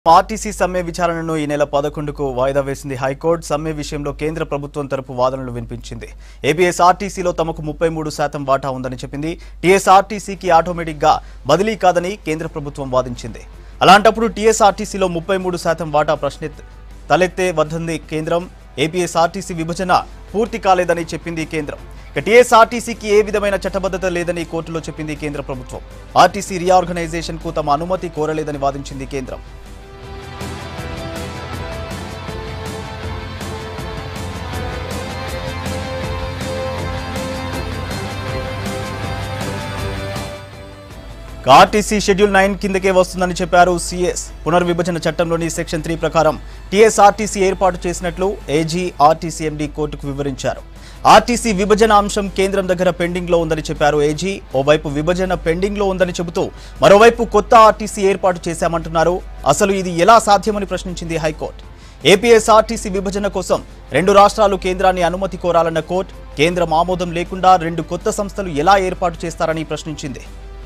RTC సమ్మె విచారణను ఈ నెల పదకొండుకు వాయిదా వేసింది హైకోర్టు సమ్మె విషయంలో కేంద్ర ప్రభుత్వం తరపు వాదనలు వినిపించింది ఏబీఎస్ ఆర్టీసీలో తమకు ముప్పై మూడు శాతం వాటా ఉందని చెప్పింది టీఎస్ఆర్టీసీకి ఆటోమేటిక్ గా బదిలీ కాదని కేంద్ర ప్రభుత్వం వాదించింది అలాంటప్పుడు టీఎస్ఆర్టీసీలో ముప్పై మూడు శాతం వాటా ప్రశ్న తలెత్తే వద్దంది కేంద్రం ఏపీఎస్ఆర్టీసీ విభజన పూర్తి కాలేదని చెప్పింది కేంద్రం ఇక టీఎస్ఆర్టీసీకి ఏ విధమైన చట్టబద్ధత లేదని కోర్టులో చెప్పింది కేంద్ర ప్రభుత్వం ఆర్టీసీ రీఆర్గనైజేషన్ కు తమ అనుమతి కోరలేదని వాదించింది కేంద్రం ఆర్టీసీ షెడ్యూల్ నైన్ కిందకే వస్తుందని చెప్పారు సీఎస్ పునర్విభజన చట్టంలోని సెక్షన్ త్రీ ప్రకారం టీఎస్ఆర్టీసీ ఏర్పాటు చేసినట్లు ఏజీ ఆర్టీసీ ఎండీ కోర్టుకు వివరించారు ఆర్టీసీ విభజన అంశం కేంద్రం దగ్గర పెండింగ్ లో ఉందని చెప్పారు ఏజీ ఓవైపు విభజన పెండింగ్ లో ఉందని చెబుతూ మరోవైపు కొత్త ఆర్టీసీ ఏర్పాటు చేశామంటున్నారు అసలు ఇది ఎలా సాధ్యమని ప్రశ్నించింది హైకోర్టు ఏపీఎస్ఆర్టీసీ విభజన కోసం రెండు రాష్ట్రాలు కేంద్రాన్ని అనుమతి కోరాలన్న కోర్టు కేంద్రం ఆమోదం లేకుండా రెండు కొత్త సంస్థలు ఎలా ఏర్పాటు చేస్తారని ప్రశ్నించింది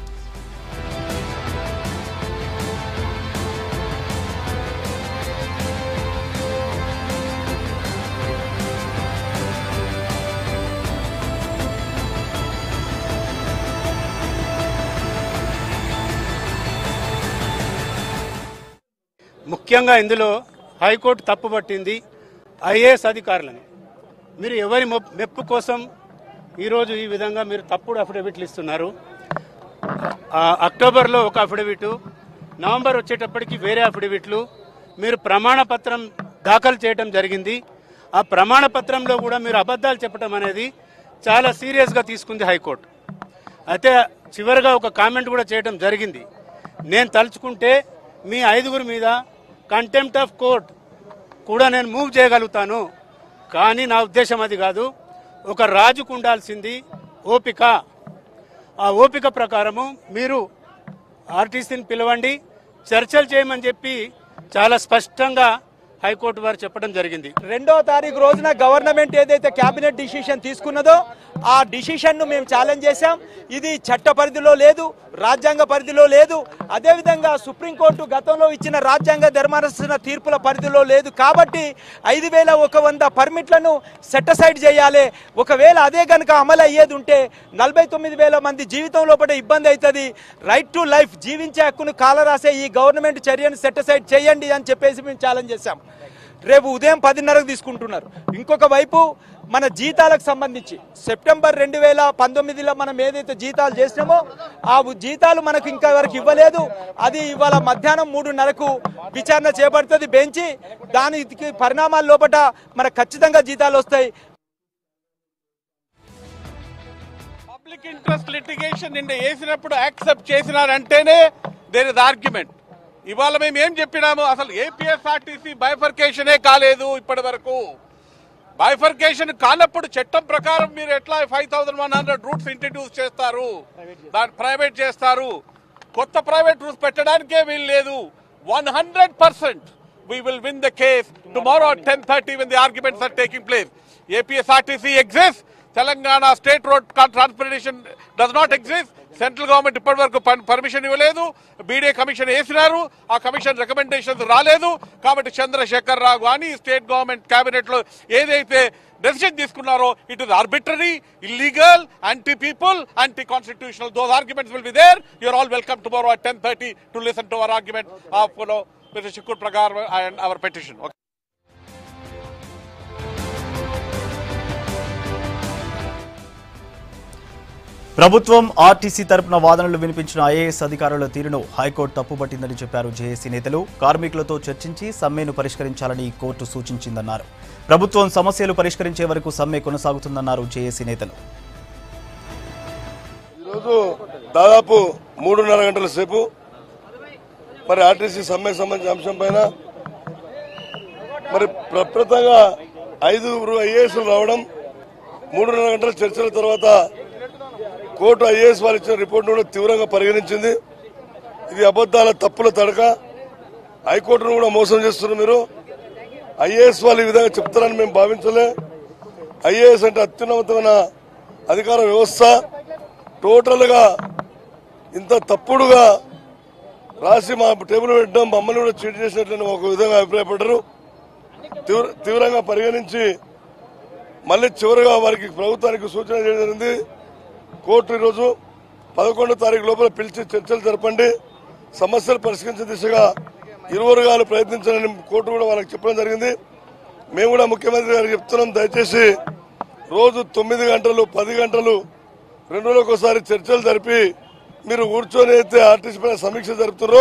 ముఖ్యంగా ఇందులో హైకోర్టు తప్పుపట్టింది ఐఏఎస్ అధికారులను మీరు ఎవరి మొప్- మెప్పు కోసం ఈరోజు ఈ విధంగా మీరు తప్పుడు అఫిడవిట్లు ఇస్తున్నారు ఆ, అక్టోబర్లో ఒక అఫిడవిట్ నవంబర్ వచ్చేటప్పటికి వేరే అఫిడవిట్లు మీరు ప్రమాణ పత్రం దాఖలు చేయడం జరిగింది ఆ ప్రమాణ పత్రంలో కూడా మీరు అబద్ధాలు చెప్పడం అనేది చాలా సీరియస్గా తీసుకుంది హైకోర్టు అయితే చివరిగా ఒక కామెంట్ కూడా చేయడం జరిగింది నేను తలుచుకుంటే మీ ఐదుగురి మీద కంటెంప్ట్ ఆఫ్ కోర్ట్ కూడా నేను మూవ్ చేయగలుగుతాను కానీ నా ఉద్దేశం అది కాదు ఒక రాజుకు ఉండాల్సింది ఓపిక ఆ ఓపిక ప్రకారము మీరు ఆర్టీసీని పిలవండి చర్చలు చేయమని చెప్పి చాలా స్పష్టంగా హైకోర్టు వారు చెప్పడం జరిగింది రెండో తారీఖు రోజున గవర్నమెంట్ ఏదైతే కేబినెట్ డిసిషన్ తీసుకున్నదో ఆ డిసిషన్ ను మేము ఛాలెంజ్ చేశాం ఇది చట్ట పరిధిలో లేదు రాజ్యాంగ పరిధిలో లేదు అదేవిధంగా సుప్రీంకోర్టు గతంలో ఇచ్చిన రాజ్యాంగ ధర్మాసన తీర్పుల పరిధిలో లేదు కాబట్టి ఐదు వేల ఒక వంద పర్మిట్లను సెటసైడ్ చేయాలి ఒకవేళ అదే కనుక అమలు అయ్యేది ఉంటే నలభై తొమ్మిది వేల మంది జీవితం లోపల ఇబ్బంది అవుతుంది రైట్ టు లైఫ్ జీవించే హక్కును కాలరాసే ఈ గవర్నమెంట్ చర్యను సెటసైడ్ చేయండి అని చెప్పేసి మేము ఛాలెంజ్ చేశాం రేపు ఉదయం పదిన్నరకు తీసుకుంటున్నారు ఇంకొక వైపు మన జీతాలకు సంబంధించి సెప్టెంబర్ రెండు వేల పంతొమ్మిదిలో మనం ఏదైతే జీతాలు చేసినామో ఆ జీతాలు మనకు ఇంకా వరకు ఇవ్వలేదు అది ఇవాళ మధ్యాహ్నం మూడున్నరకు విచారణ చేపడుతుంది బెంచి దానికి పరిణామాల లోపల మనకు ఖచ్చితంగా జీతాలు వస్తాయి పబ్లిక్ ఇంట్రెస్ట్ లిటిగేషన్ నిన్న వేసినప్పుడు యాక్సెప్ట్ చేసినారంటేనే దేర్ ఇస్ ఆర్గ్యుమెంట్ ఇవాళ మేము ఏం చెప్పినాము అసలు ఏపీఎస్ఆర్టీసీ బైఫర్కేషనే కాలేదు ఇప్పటి వరకు బైఫర్కేషన్ కానప్పుడు చట్టం ప్రకారం మీరు ఎట్లా five thousand one hundred routes introduce చేస్తారు దాన్ని ప్రైవేట్ చేస్తారు కొత్త ప్రైవేట్ రూట్స్ పెట్టడానికే వీలు లేదు one hundred percent we will win the case tomorrow at 10.30 when the arguments are taking place. APSRTC exists. Telangana state road transportation does not exist central government ఇప్పటి వరకు permission ఇవ్వలేదు బీడీ కమిషన్ వేసినారు ఆ కమిషన్ రికమెండేషన్స్ రాలేదు కాబట్టి చంద్రశేఖర్ రావు కానీ స్టేట్ గవర్నమెంట్ కేబినెట్ లో ఏదైతే డెసిషన్ తీసుకున్నారో it is arbitrary illegal anti people anti constitutional those arguments will be there you are all welcome tomorrow at ten thirty to listen to our argument of Mr. Shikur Pragar and our petition. Okay. ప్రభుత్వం RTC తరపున వాదనలు వినిపించిన IAS అధికారుల తీరును high court తప్పుపట్టిందని చెప్పారు JAC నేతలు కార్మికులతో చర్చించి సమ్మెను పరిష్కరించాలని కోర్టు సూచించిందన్నారు ప్రభుత్వం సమస్యలు పరిష్కరించే వరకు సమ్మె కొనసాగుతుందన్నారు జేఏసీ నేతలు ఈరోజు దాదాపు మూడున్నర గంటల సేపు మరి ఆర్టీసీ సమ్మెకు సంబంధించిన అంశం పైన మరి ప్రప్రతంగా ఐదుగురు ఐఏఎస్లు రావడం మూడున్నర గంటల చర్చల తర్వాత కోర్టు ఐఏఎస్ వాళ్ళు ఇచ్చిన రిపోర్టును కూడా తీవ్రంగా పరిగణించింది ఇది అబద్దాల తప్పుల తడక హైకోర్టును కూడా మోసం చేస్తున్నారు మీరు ఐఏఎస్ వాళ్ళు ఈ విధంగా చెప్తారని మేము భావించలే ఐఏఎస్ అంటే అత్యున్నతమైన అధికార వ్యవస్థ టోటల్గా ఇంత తప్పుడుగా రాసి మా టేబుల్ పెట్టడం మమ్మల్ని కూడా చీట్ చేసినట్లని ఒక విధంగా అభిప్రాయపడ్డారు తీవ్ర తీవ్రంగా పరిగణించి మళ్ళీ చివరిగా వారికి ప్రభుత్వానికి సూచన చేయడం జరిగింది కోర్టు ఈరోజు పదకొండో తారీఖు లోపల పిలిచి చర్చలు జరపండి సమస్యలు పరిష్కరించే దిశగా ఇరు వర్గాలు ప్రయత్నించాలని కోర్టు కూడా వాళ్ళకి చెప్పడం జరిగింది మేము కూడా ముఖ్యమంత్రి గారికి చెప్తున్నాం దయచేసి రోజు తొమ్మిది గంటలు పది గంటలు రెండు రోజులకు ఒకసారి చర్చలు జరిపి మీరు కూర్చొని అయితే ఆర్టీసీ పైన సమీక్ష జరుపుతున్నారో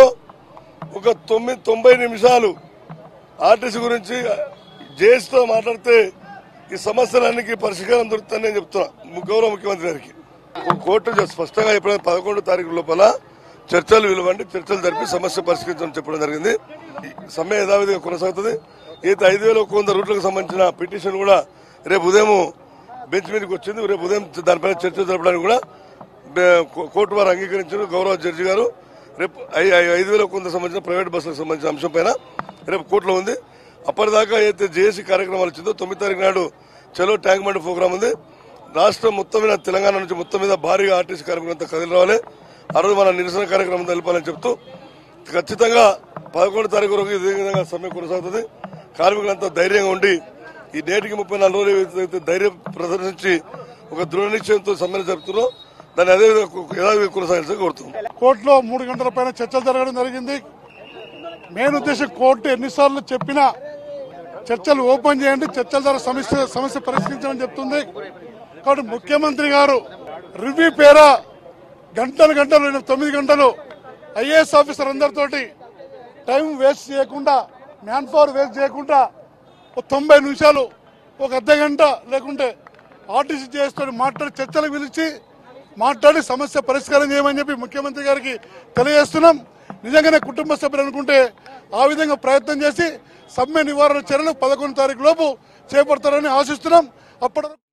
ఒక తొమ్మిది తొంభై నిమిషాలు ఆర్టీసీ గురించి జేఏసీతో మాట్లాడితే ఈ సమస్యలన్నిటికీ పరిష్కారం దొరుకుతుందని నేను చెప్తున్నా ము- గౌరవ ముఖ్యమంత్రి గారికి కో- కోర్టు జ- స్పష్టంగా ఎప్పుడైనా పదకొండు తారీఖు లోపల చర్చలు విలువండి చర్చలు జరిపి సమస్య పరిష్కరించమని చెప్పడం జరిగింది ఈ సమ్మె యథావిధిగా కొనసాగుతుంది అయితే ఐదు వేల ఒక వంద రూట్లకు సంబంధించిన పిటిషన్ కూడా రేపు ఉదయం బెంచ్ మీదకి వచ్చింది రేపు ఉదయం దానిపైన చర్చ జరపడానికి కూడా బే- కో- కోర్టు వారు అంగీకరించారు గౌరవ జడ్జి గారు రేపు ఐ- ఐ- ఐదు వేల కొంత సంబంధించిన ప్రైవేట్ బస్సులకు సంబంధించిన అంశం పైన రేపు కోర్టులో ఉంది అప్పటిదాకా అయితే జేఏసీ కార్యక్రమాలు వచ్చిందో తొమ్మిది తారీఖు నాడు చలో ట్యాంక్ బండ్ ప్రోగ్రామ్ ఉంది రాష్ట్రం మొత్తం మీద తెలంగాణ నుంచి మొత్తం మీద భారీగా ఆర్టీసీ కార్మికులంతా కదిలి రావాలి ఆ రోజు మన నిరసన కార్యక్రమం తెలిపాలని చెప్తూ ఖచ్చితంగా పదకొండు తారీఖు వరకు ఇదే విధంగా సమ్మె కొనసాగుతుంది కార్మికులంతా ధైర్యంగా ఉండి ఈ నేటికి ముప్పై నాలుగు రోజులు ఏదైతే ధైర్యం ప్రదర్శించి ఒక దృఢ నిశ్చయంతో సమ్మెను జరుపుతున్నారో దాన్ని అదే విధంగా యథావిధిగా కొనసాగించాలని కోరుతున్నాం కోర్టులో మూడు గంటల పైన చర్చలు జరగడం జరిగింది మెయిన్ ఉద్దేశం కోర్టు ఎన్నిసార్లు చెప్పినా చర్చలు ఓపెన్ చేయండి చర్చల ద్వారా సమస్య సమస్య పరిష్కరించమని చెప్తుంది కాబట్టి ముఖ్యమంత్రి గారు రివ్యూ పేరా గంటలు గంటలు నేను తొమ్మిది గంటలు ఐఏఎస్ ఆఫీసర్ అందరితోటి టైం వేస్ట్ చేయకుండా మ్యాన్ పవర్ వేస్ట్ చేయకుండా ఒక తొంభై నిమిషాలు ఒక అర్ధ గంట లేకుంటే ఆర్టీసీ చేస్తూ మాట్లాడి చర్చలకు పిలిచి మాట్లాడి సమస్య పరిష్కారం చేయమని చెప్పి ముఖ్యమంత్రి గారికి తెలియజేస్తున్నాం నిజంగానే కుటుంబ సభ్యులు అనుకుంటే ఆ విధంగా ప్రయత్నం చేసి సమ్మె నివారణ చర్యలు పదకొండు తారీఖు లోపు చేపడతారని ఆశిస్తున్నాం అప్పటి